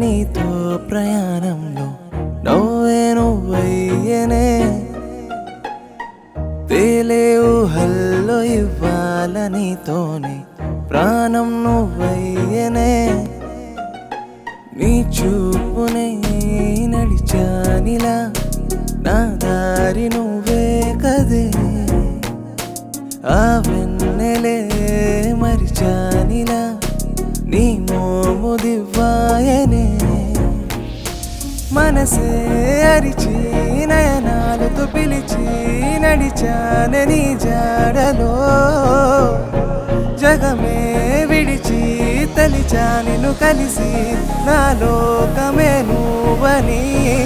నీతో ప్రయాణంలో నవ్వే నువ్వయ్యనే తేలే ఊహల్లో ఇవ్వాలనితోనే ప్రాణం నువ్వయ్యనే నీ చూపునే నడిచానిలా నా దారి నువ్వే కదే ఆ వెన్నెలే మరిచానిలా నీ మోము దివ్వాయనే మనసే అరిచి నయనాలతో పిలిచి నడిచానే నీ జాడలో జగమే విడిచి తలిచా నిన్ను కలిసి నా లోకమే నువ్వని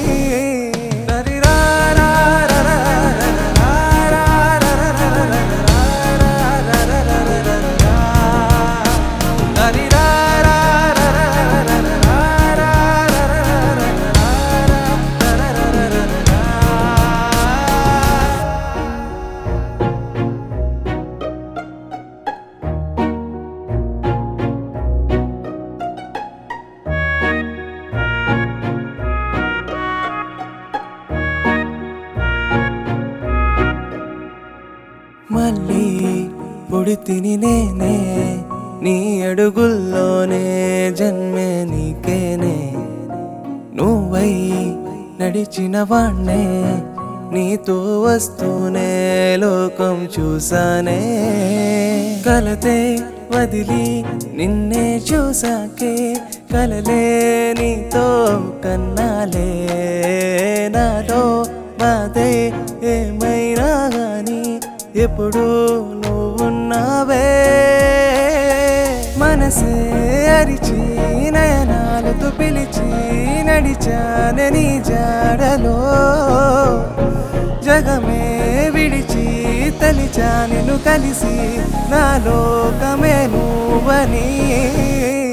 మళ్ళీ పుడితిని నేనే నీ అడుగుల్లోనే జన్మే నీకేనే నువ్వై నడిచిన వాణ్ణే నీతో వస్తూనే లోకం చూసానే కలతే వదిలి నిన్నే చూసాకే కలలే నీతో కన్నాలే నాలో బాధే ఏమైనా గాని ఎప్పుడు నువ్వున్నావే మనసే అరిచి నయనాలతో పిలిచి నడిచానే నీ జాడలో జగమే విడిచి తలిచా నిన్ను కలిసి నా లోకమే నువ్వని